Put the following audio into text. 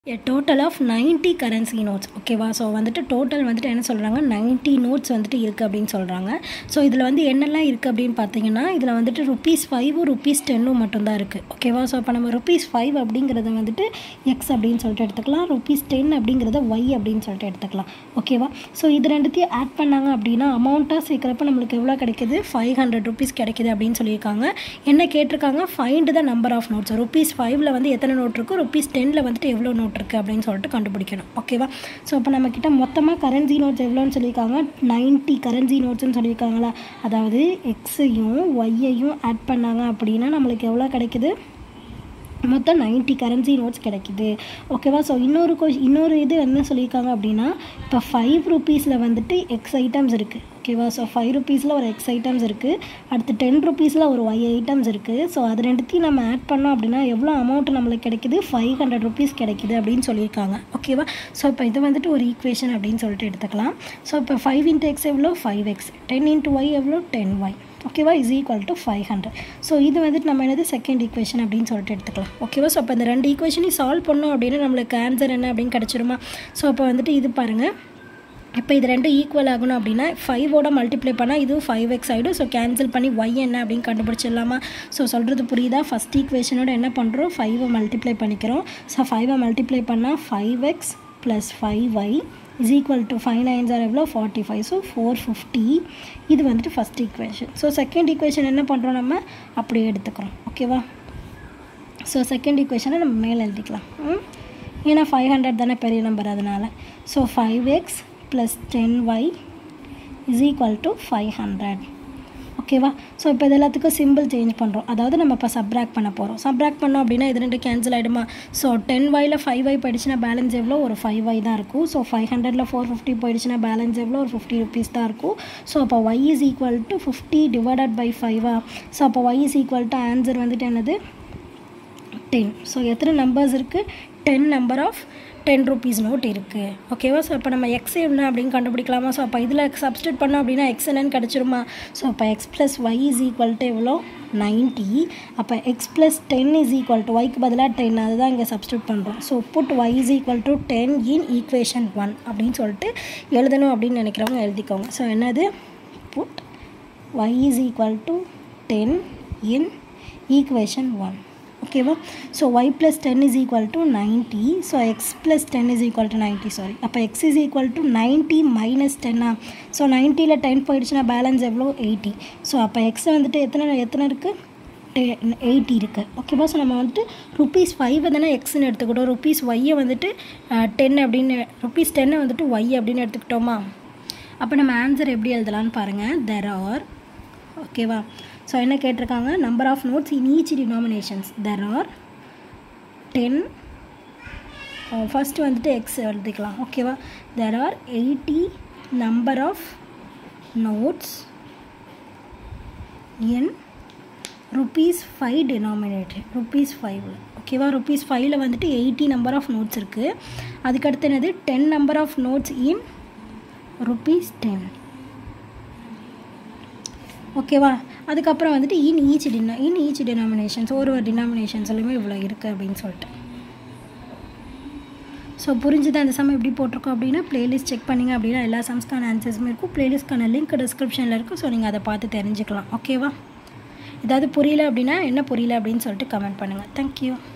a total of 90 currency notes ஓகேவா so வந்துட்டு total வந்துட்டு என்ன சொல்கிறாங்க 90 நோட்ஸ் வந்துட்டு இருக்குது அப்படின்னு சொல்கிறாங்க ஸோ இதில் வந்து என்னெல்லாம் இருக்குது அப்படின்னு பார்த்தீங்கன்னா இதில் வந்துட்டு ருப்பீஸ் ஃபைவும் ருப்பீஸ் டென்னும் மட்டும்தான் இருக்குது ஓகேவா ஸோ இப்போ நம்ம ருப்பீஸ் ஃபைவ் அப்படிங்கிறத வந்துட்டு எக்ஸ் அப்படின்னு சொல்லிட்டு எடுத்துக்கலாம் ருப்பீஸ் டென் அப்படிங்கிறத ஒய் அப்படின்னு சொல்லிட்டு எடுத்துக்கலாம் ஓகேவா ஸோ இது ரெண்டுத்தையும் ஆட் பண்ணாங்க அப்படின்னா அமௌண்ட்டாக சேர்க்குறப்ப நம்மளுக்கு எவ்வளோ கிடைக்குது ஃபைவ் ஹண்ட்ரட் ருபீஸ் கிடைக்குது அப்படின்னு சொல்லியிருக்காங்க என்ன கேட்டிருக்காங்க find the number of notes rupees ஃபைவ்ல வந்து எத்தனை நோட் இருக்குது ருப்பீஸ் டென்னில் வந்துட்டு எவ்வளோ நோட் இருக்குது அப்படின்னு சொல்லிட்டு கண்டுபிடிக்கணும் ஓகேவா ஸோ இப்போ நம்மக்கிட்ட மொத்தமாக கரன்சி நோட்ஸ் எவ்வளோன்னு சொல்லியிருக்காங்க நைன்ட்டி கரன்சி நோட்ஸ்னு சொல்லியிருக்காங்களா அதாவது எக்ஸையும் ஒய்யையும் ஆட் பண்ணாங்க அப்படின்னா நம்மளுக்கு எவ்வளோ கிடைக்குது மொத்தம் நைன்ட்டி கரன்சி நோட்ஸ் கிடைக்குது ஓகேவா ஸோ இன்னொரு கொஷ் இன்னொரு இது என்ன சொல்லியிருக்காங்க அப்படின்னா இப்போ ஃபைவ் ருப்பீஸில் வந்துட்டு எக்ஸ் ஐட்டம்ஸ் இருக்குது ஓகேவா ஸோ ஃபைவ் ருப்பீஸில் ஒரு எக்ஸ் ஐட்டம்ஸ் இருக்குது அடுத்து டென் ருப்பீஸில் ஒரு ஒய் ஐட்டம்ஸ் இருக்குது ஸோ அது ரெண்டுத்தையும் நம்ம ஆட் பண்ணோம் அப்படின்னா எவ்வளோ அமௌண்ட் நம்மளுக்கு கிடைக்குது ஃபைவ் ஹண்ட்ரட் ருபீஸ் கிடைக்குது அப்படின்னு சொல்லியிருக்காங்க ஓகேவா ஸோ இப்போ இது வந்துட்டு ஒரு ஈக்குவேஷன் அப்படின்னு சொல்லிட்டு எடுத்துக்கலாம் ஸோ இப்போ ஃபைவ் இன்ட்டு எக்ஸ் எவ்வளோ five x ten into y எவ்வளோ டென் ஒய் ஓகேவா is equal to five hundred so இது வந்துட்டு நம்ம என்னது செகண்ட் ஈக்குவேஷன் அப்படின்னு சொல்லிட்டு எடுத்துக்கலாம் ஓகேவா ஸோ அப்போ இந்த ரெண்டு ஈக்குவேஷனையும் சால்வ் பண்ணோம் அப்படின்னா நம்மளுக்கு ஆன்சர் என்ன அப்படின்னு கிடச்சிருமா ஸோ அப்போ வந்துட்டு இது பாருங்கள் இப்போ இது ரெண்டும் ஈக்குவல் ஆகணும் அப்படின்னா ஃபைவோட மல்டிப்ளை பண்ணால் இதுவும் ஃபைவ் எக்ஸ் ஆகிடும் ஸோ கேன்சல் பண்ணி ஒய் என்ன அப்படின்னு கண்டுபிடிச்சிடலாமா ஸோ சொல்கிறது புரியுதா ஃபஸ்ட் ஈக்குவேஷனோட என்ன பண்ணுறோம் ஃபைவை மல்டிப்ளை பண்ணிக்கிறோம் ஸோ ஃபைவை மல்டிப்ளை பண்ணால் five x plus five y is equal to five nines are எவ்வளோ forty five so four fifty இது வந்துட்டு first equation so second equation என்ன பண்ணுறோம் நம்ம அப்படியே எடுத்துக்கிறோம் ஓகேவா ஸோ செகண்ட் ஈக்குவேஷனை நம்ம மேலே எழுதிக்கலாம் ஏன்னா ஃபைவ் ஹண்ட்ரட் தானே பெரிய நம்பர் அதனால் so five x plus ten y is equal to five hundred ஓகேவா ஸோ இப்போ இது எல்லாத்துக்கும் சிம்பிள் சேஞ்ச் பண்ணுறோம் அதாவது நம்ம இப்போ சப்ராக்ட் பண்ண போகிறோம் சப்ராக்ட் பண்ணோம் அப்படின்னா இது ரெண்டு கேன்சல் ஆகிடுமா ஸோ டென் ஒயில் ஃபைவ் ஒய் போயிடுச்சுன்னா பேலன்ஸ் எவ்வளோ ஒரு ஃபைவ் ஒய் தான் இருக்கும் ஸோ ஃபைவ் ஹண்ட்ரடில் ஃபோர் ஃபிஃப்டி போயிடுச்சுன்னா பேலன்ஸ் எவ்வளோ ஒரு ஃபிஃப்டி ருபீஸ் தான் இருக்கும் ஸோ அப்போ y is equal to fifty divided by ஃபைவா ஸோ அப்போ y is equal to answer வந்துட்டு என்னது டென் ஸோ எத்தனை நம்பர்ஸ் இருக்குது ten number of ten rupees note இருக்குது ஓகேவா ஸோ இப்போ நம்ம எக்ஸ் என்ன அப்படின்னு கண்டுபிடிக்கலாமா ஸோ அப்போ இதில் சப்ஸ்டியூட் பண்ணோம் அப்படின்னா எக்ஸ் என்னன்னு கிடச்சிருமா ஸோ அப்போ x plus y is equal to எவ்வளோ நைன்ட்டி அப்போ x plus ten is equal to ஒய்க்கு பதிலாக டென் அதுதான் இங்கே சப்ஸ்டியூட் பண்ணுறோம் so put y is equal to ten in equation one அப்படின்னு சொல்லிட்டு எழுதணும் அப்படின்னு நினைக்கிறவங்க எழுதிக்கோங்க ஸோ என்னது put y is equal to ten in equation one ஓகேவா so y plus ten is equal to ninety so x plus ten is equal to ninety sorry அப்போ x is equal to ninety minus டென்னா so நைன்ட்டியில் ten போயிடுச்சுன்னா balance எவ்வளோ eighty so அப்போ x வந்துட்டு எத்தனை எத்தனை இருக்குது டென் எயிட்டி இருக்குது ஓகேவா ஸோ நம்ம வந்துட்டு ருப்பீஸ் ஃபைவ் தானே எக்ஸ்ன்னு எடுத்துக்கிட்டோம் ருப்பீஸ் ஒய்யை வந்துட்டு டென் அப்படின்னு ருப்பீஸ் டென்னை வந்துட்டு ஒய் அப்படின்னு எடுத்துக்கிட்டோமா அப்போ நம்ம ஆன்சர் எப்படி எழுதலான்னு பாருங்கள் தெர் ஆர் ஓகேவா ஸோ என்ன கேட்டிருக்காங்க number of notes in each denominations there are ten first வந்துட்டு எக்ஸ் எழுதிக்கலாம் ஓகேவா there are eighty number of notes in rupees five denominator rupees ஃபைவ்ல ஓகேவா ருப்பீஸ் ஃபைவ்ல வந்துட்டு எயிட்டி நம்பர் ஆஃப் நோட்ஸ் இருக்குது அதுக்கடுத்து என்னது ten number of notes in rupees ten ஓகேவா அதுக்கப்புறம் வந்துட்டு இன் ஈச் டினா இன் ஈச் டினாமினேஷன்ஸ் ஒரு ஒரு டினாமினேஷன்ஸ்லையுமே இவ்வளோ இருக்குது அப்படின்னு சொல்லிட்டு ஸோ புரிஞ்சுது அந்த சம் எப்படி போட்டிருக்கோம் அப்படின்னா ப்ளேலிஸ்ட் செக் பண்ணிங்க அப்படின்னா எல்லா சம்ஸ்க்கான ஆன்சர்ஸுமே இருக்கும் ப்ளேலிஸ்ட்க்கான லிங்க் டிஸ்கிரிப்ஷனில் இருக்கும் ஸோ நீங்கள் அதை பார்த்து தெரிஞ்சுக்கலாம் ஓகேவா ஏதாவது புரியல அப்படின்னா என்ன புரியல அப்படின்னு சொல்லிட்டு கமெண்ட் பண்ணுங்கள் தேங்க்யூ